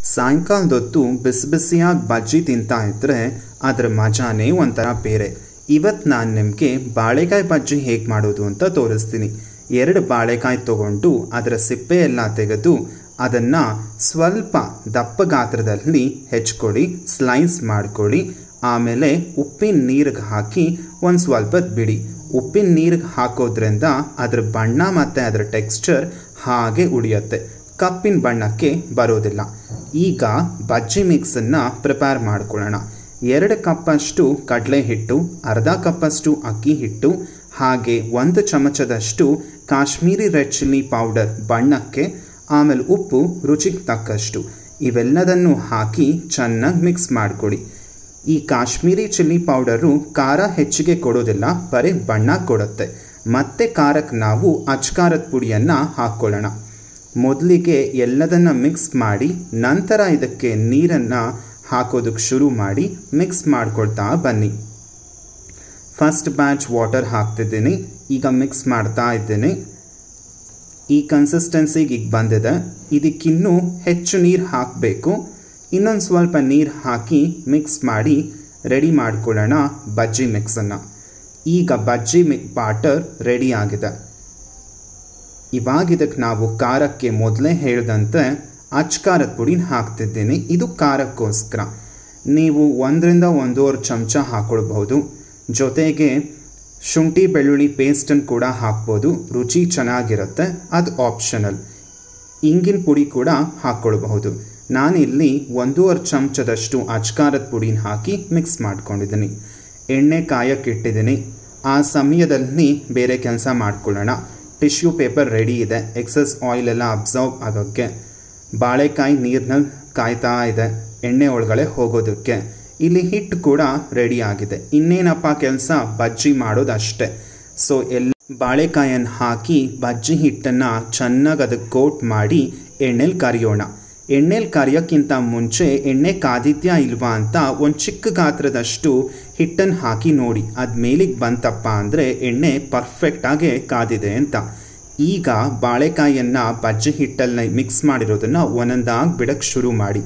ಸಾಯಂಕಾಲದೊತ್ತು ಬಿಸಿ ಬಿಸಿಯಾಗಿ ಬಜ್ಜಿ ತಿಂತಾ ಇದ್ದರೆ ಅದರ ಮಜಾನೇ ಒಂಥರ ಬೇರೆ ಇವತ್ತು ನಾನು ನಿಮಗೆ ಬಾಳೆಕಾಯಿ ಬಜ್ಜಿ ಹೇಗೆ ಮಾಡೋದು ಅಂತ ತೋರಿಸ್ತೀನಿ ಎರಡು ಬಾಳೆಕಾಯಿ ತೊಗೊಂಡು ಅದರ ಸಿಪ್ಪೆ ಎಲ್ಲ ತೆಗೆದು ಅದನ್ನು ಸ್ವಲ್ಪ ದಪ್ಪ ಗಾತ್ರದಲ್ಲಿ ಹೆಚ್ಕೊಳ್ಳಿ ಸ್ಲೈಸ್ ಮಾಡ್ಕೊಳ್ಳಿ ಆಮೇಲೆ ಉಪ್ಪಿನ ನೀರಿಗೆ ಹಾಕಿ ಒಂದು ಸ್ವಲ್ಪ ಬಿಡಿ ಉಪ್ಪಿನ ನೀರಿಗೆ ಹಾಕೋದ್ರಿಂದ ಅದರ ಬಣ್ಣ ಮತ್ತು ಅದರ ಟೆಕ್ಸ್ಚರ್ ಹಾಗೆ ಉಳಿಯುತ್ತೆ ಕಪ್ಪಿನ ಬಣ್ಣಕ್ಕೆ ಬರೋದಿಲ್ಲ ಈಗ ಬಜ್ಜಿ ಮಿಕ್ಸನ್ನು ಪ್ರಿಪೇರ್ ಮಾಡ್ಕೊಳ್ಳೋಣ ಎರಡು ಕಪ್ಪಷ್ಟು ಕಡಲೆ ಹಿಟ್ಟು ಅರ್ಧ ಕಪ್ಪಷ್ಟು ಅಕ್ಕಿ ಹಿಟ್ಟು ಹಾಗೆ ಒಂದು ಚಮಚದಷ್ಟು ಕಾಶ್ಮೀರಿ ರೆಡ್ ಚಿಲ್ಲಿ ಪೌಡರ್ ಬಣ್ಣಕ್ಕೆ ಆಮೇಲೆ ಉಪ್ಪು ರುಚಿಗೆ ತಕ್ಕಷ್ಟು ಇವೆಲ್ಲದನ್ನು ಹಾಕಿ ಚೆನ್ನಾಗಿ ಮಿಕ್ಸ್ ಮಾಡಿಕೊಡಿ ಈ ಕಾಶ್ಮೀರಿ ಚಿಲ್ಲಿ ಪೌಡರು ಖಾರ ಹೆಚ್ಚಿಗೆ ಕೊಡೋದಿಲ್ಲ ಬರೀ ಬಣ್ಣ ಕೊಡುತ್ತೆ ಮತ್ತೆ ಖಾರಕ್ಕೆ ನಾವು ಅಚ್ಕಾರದ ಪುಡಿಯನ್ನು ಹಾಕ್ಕೊಳ್ಳೋಣ ಮೊದಲಿಗೆ ಎಲ್ಲದನ್ನು ಮಿಕ್ಸ್ ಮಾಡಿ ನಂತರ ಇದಕ್ಕೆ ನೀರನ್ನು ಹಾಕೋದಕ್ಕೆ ಶುರು ಮಾಡಿ ಮಿಕ್ಸ್ ಮಾಡ್ಕೊಳ್ತಾ ಬನ್ನಿ ಫಸ್ಟ್ ಬ್ಯಾಚ್ ವಾಟರ್ ಹಾಕ್ತಿದ್ದೀನಿ ಈಗ ಮಿಕ್ಸ್ ಮಾಡ್ತಾ ಇದ್ದೀನಿ ಈ ಕನ್ಸಿಸ್ಟೆನ್ಸಿಗೆ ಈಗ ಬಂದಿದೆ ಇದಕ್ಕಿನ್ನೂ ಹೆಚ್ಚು ನೀರು ಹಾಕಬೇಕು ಇನ್ನೊಂದು ಸ್ವಲ್ಪ ನೀರು ಹಾಕಿ ಮಿಕ್ಸ್ ಮಾಡಿ ರೆಡಿ ಮಾಡ್ಕೊಳ್ಳೋಣ ಬಜ್ಜಿ ಮಿಕ್ಸನ್ನು ಈಗ ಬಜ್ಜಿ ಮಿಕ್ ಬಾಟರ್ ರೆಡಿ ಆಗಿದೆ ಇವಾಗ ಇದಕ್ಕೆ ನಾವು ಖಾರಕ್ಕೆ ಮೊದಲೇ ಹೇಳಿದಂತೆ ಅಚ್ಕಾರದ ಪುಡಿನ ಹಾಕ್ತಿದ್ದೀನಿ ಇದು ಖಾರಕ್ಕೋಸ್ಕರ ನೀವು ಒಂದರಿಂದ ಒಂದೂವರೆ ಚಮಚ ಹಾಕ್ಕೊಳ್ಬಹುದು ಜೊತೆಗೆ ಶುಂಠಿ ಬೆಳ್ಳುಳ್ಳಿ ಪೇಸ್ಟನ್ನು ಕೂಡ ಹಾಕ್ಬೋದು ರುಚಿ ಚೆನ್ನಾಗಿರುತ್ತೆ ಅದು ಆಪ್ಷನಲ್ ಇಂಗಿನ ಪುಡಿ ಕೂಡ ಹಾಕ್ಕೊಳ್ಬಹುದು ನಾನಿಲ್ಲಿ ಒಂದೂವರೆ ಚಮಚದಷ್ಟು ಅಚ್ಕಾರದ ಪುಡಿನ ಹಾಕಿ ಮಿಕ್ಸ್ ಮಾಡ್ಕೊಂಡಿದ್ದೀನಿ ಎಣ್ಣೆ ಕಾಯಕ್ಕಿಟ್ಟಿದ್ದೀನಿ ಆ ಸಮಯದಲ್ಲಿ ಬೇರೆ ಕೆಲಸ ಮಾಡ್ಕೊಳ್ಳೋಣ ಟಿಶ್ಯೂ ಪೇಪರ್ ರೆಡಿ ಇದೆ ಎಕ್ಸಸ್ ಆಯಿಲ್ ಎಲ್ಲ ಅಬ್ಸರ್ವ್ ಆಗೋಕ್ಕೆ ಬಾಳೆಕಾಯಿ ನೀರಿನಲ್ಲಿ ಕಾಯ್ತಾ ಇದೆ ಎಣ್ಣೆ ಒಳಗಡೆ ಹೋಗೋದಕ್ಕೆ ಇಲ್ಲಿ ಹಿಟ್ಟು ಕೂಡ ರೆಡಿ ಆಗಿದೆ ಇನ್ನೇನಪ್ಪ ಕೆಲಸ ಬಜ್ಜಿ ಮಾಡೋದು ಅಷ್ಟೆ ಸೊ ಎಲ್ಲ ಬಾಳೆಕಾಯನ್ನು ಹಾಕಿ ಬಜ್ಜಿ ಹಿಟ್ಟನ್ನು ಚೆನ್ನಾಗಿ ಅದಕ್ಕೆ ಕೋಟ್ ಮಾಡಿ ಎಣ್ಣೆಲಿ ಕರಿಯೋಣ ಎಣ್ಣೆಲಿ ಕರಿಯೋಕ್ಕಿಂತ ಮುಂಚೆ ಎಣ್ಣೆ ಕಾದಿದ್ಯಾ ಇಲ್ವಾ ಅಂತ ಒಂದು ಚಿಕ್ಕ ಗಾತ್ರದಷ್ಟು ಹಿಟ್ಟನ್ನು ಹಾಕಿ ನೋಡಿ ಅದು ಮೇಲಿಗೆ ಬಂತಪ್ಪ ಅಂದರೆ ಎಣ್ಣೆ ಪರ್ಫೆಕ್ಟಾಗಿ ಕಾದಿದೆ ಅಂತ ಈಗ ಬಾಳೆಕಾಯಿಯನ್ನು ಬಜ್ಜಿ ಹಿಟ್ಟಲ್ಲಿ ಮಿಕ್ಸ್ ಮಾಡಿರೋದನ್ನು ಒಂದೊಂದಾಗಿ ಬಿಡಕ್ಕೆ ಶುರು ಮಾಡಿ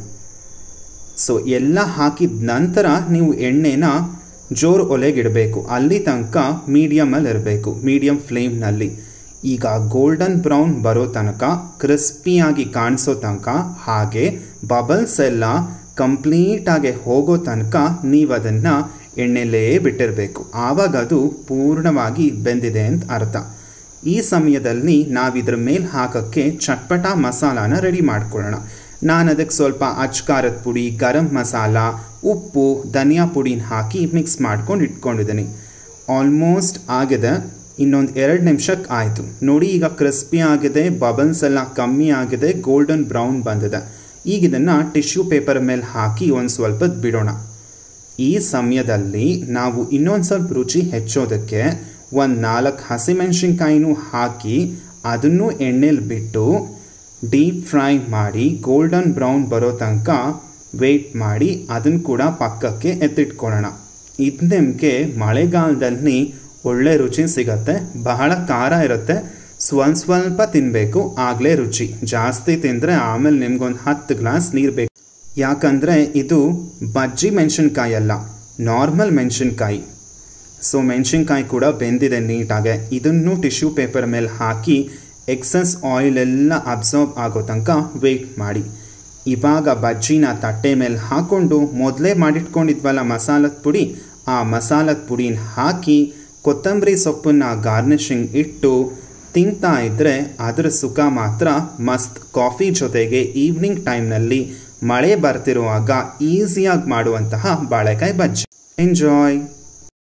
ಸೊ ಎಲ್ಲ ಹಾಕಿದ ನಂತರ ನೀವು ಎಣ್ಣೆನ ಜೋರು ಒಲೆಗಿಡಬೇಕು ಅಲ್ಲಿ ತನಕ ಮೀಡಿಯಮಲ್ಲಿ ಇರಬೇಕು ಮೀಡಿಯಮ್ ಫ್ಲೇಮ್ನಲ್ಲಿ ಈಗ ಗೋಲ್ಡನ್ ಬ್ರೌನ್ ಬರೋ ತನಕ ಕ್ರಿಸ್ಪಿಯಾಗಿ ಕಾಣಿಸೋ ತನಕ ಹಾಗೆ ಬಬಲ್ಸ್ ಎಲ್ಲ ಕಂಪ್ಲೀಟಾಗಿ ಹೋಗೋ ತನಕ ನೀವು ಅದನ್ನು ಎಣ್ಣೆಲೇ ಬಿಟ್ಟಿರಬೇಕು ಆವಾಗ ಅದು ಪೂರ್ಣವಾಗಿ ಬೆಂದಿದೆ ಅಂತ ಅರ್ಥ ಈ ಸಮಯದಲ್ಲಿ ನಾವು ಇದ್ರ ಮೇಲೆ ಹಾಕೋಕ್ಕೆ ಚಟ್ಪಟ ಮಸಾಲಾನ ರೆಡಿ ಮಾಡ್ಕೊಳ್ಳೋಣ ನಾನು ಅದಕ್ಕೆ ಸ್ವಲ್ಪ ಅಚ್ಕಾರದ ಪುಡಿ ಗರಂ ಮಸಾಲ ಉಪ್ಪು ಧನಿಯಾ ಪುಡಿನ ಹಾಕಿ ಮಿಕ್ಸ್ ಮಾಡ್ಕೊಂಡು ಇಟ್ಕೊಂಡಿದ್ದೀನಿ ಆಲ್ಮೋಸ್ಟ್ ಆಗಿದೆ ಇನ್ನೊಂದು ಎರಡು ನಿಮಿಷಕ್ಕೆ ಆಯಿತು ನೋಡಿ ಈಗ ಕ್ರಿಸ್ಪಿ ಆಗಿದೆ ಬಬಲ್ಸ್ ಎಲ್ಲ ಕಮ್ಮಿ ಆಗಿದೆ ಗೋಲ್ಡನ್ ಬ್ರೌನ್ ಬಂದಿದೆ ಈಗ ಇದನ್ನು ಟಿಶ್ಯೂ ಪೇಪರ್ ಮೇಲೆ ಹಾಕಿ ಒಂದು ಸ್ವಲ್ಪ ಬಿಡೋಣ ಈ ಸಮಯದಲ್ಲಿ ನಾವು ಇನ್ನೊಂದು ಸ್ವಲ್ಪ ರುಚಿ ಹೆಚ್ಚೋದಕ್ಕೆ ಒಂದು ನಾಲ್ಕು ಹಸಿಮೆಣ್ಸಿನ್ಕಾಯಿನೂ ಹಾಕಿ ಅದನ್ನು ಎಣ್ಣೆಲಿ ಬಿಟ್ಟು ಡೀಪ್ ಫ್ರೈ ಮಾಡಿ ಗೋಲ್ಡನ್ ಬ್ರೌನ್ ಬರೋ ತನಕ ವೆಯ್ಟ್ ಮಾಡಿ ಅದನ್ನು ಕೂಡ ಪಕ್ಕಕ್ಕೆ ಎತ್ತಿಟ್ಕೊಳ್ಳೋಣ ಇದು ನಿಮಗೆ ಮಳೆಗಾಲದಲ್ಲಿ ಒಳ್ಳೆ ರುಚಿ ಸಿಗತ್ತೆ ಬಹಳ ಖಾರ ಇರುತ್ತೆ ಸ್ವಲ್ಪ ಸ್ವಲ್ಪ ತಿನ್ನಬೇಕು ಆಗಲೇ ರುಚಿ ಜಾಸ್ತಿ ತಿಂದರೆ ಆಮೇಲೆ ನಿಮ್ಗೊಂದು ಹತ್ತು ಗ್ಲಾಸ್ ನೀರು ಬೇಕು ಯಾಕಂದರೆ ಇದು ಬಜ್ಜಿ ಮೆಣಸಿನ್ಕಾಯಿ ಅಲ್ಲ ನಾರ್ಮಲ್ ಮೆಣಸಿನ್ಕಾಯಿ ಸೊ ಮೆಣಸಿನ್ಕಾಯಿ ಕೂಡ ಬೆಂದಿದೆ ನೀಟಾಗೆ ಇದನ್ನು ಟಿಶ್ಯೂ ಪೇಪರ್ ಮೇಲೆ ಹಾಕಿ ಎಕ್ಸಸ್ ಆಯಿಲ್ ಎಲ್ಲ ಅಬ್ಸರ್ವ್ ಆಗೋ ತನಕ ವೆಯ್ಟ್ ಮಾಡಿ ಇವಾಗ ಬಜ್ಜಿನ ತಟ್ಟೆ ಮೇಲೆ ಹಾಕ್ಕೊಂಡು ಮೊದಲೇ ಮಾಡಿಟ್ಕೊಂಡಿದ್ವಲ್ಲ ಮಸಾಲದ ಪುಡಿ ಆ ಮಸಾಲದ ಪುಡಿನ ಹಾಕಿ ಕೊತ್ತಂಬರಿ ಸೊಪ್ಪನ್ನು ಗಾರ್ನಿಷಿಂಗ್ ಇಟ್ಟು ತಿಂತಾ ಇದ್ದರೆ ಅದರ ಸುಖ ಮಾತ್ರ ಮಸ್ತ್ ಕಾಫಿ ಜೊತೆಗೆ ಈವ್ನಿಂಗ್ ಟೈಮ್ನಲ್ಲಿ ಮಳೆ ಬರ್ತಿರುವಾಗ ಈಸಿಯಾಗಿ ಮಾಡುವಂತಹ ಬಾಳೆಕಾಯಿ ಬಜ್ಜಿ ಎಂಜಾಯ್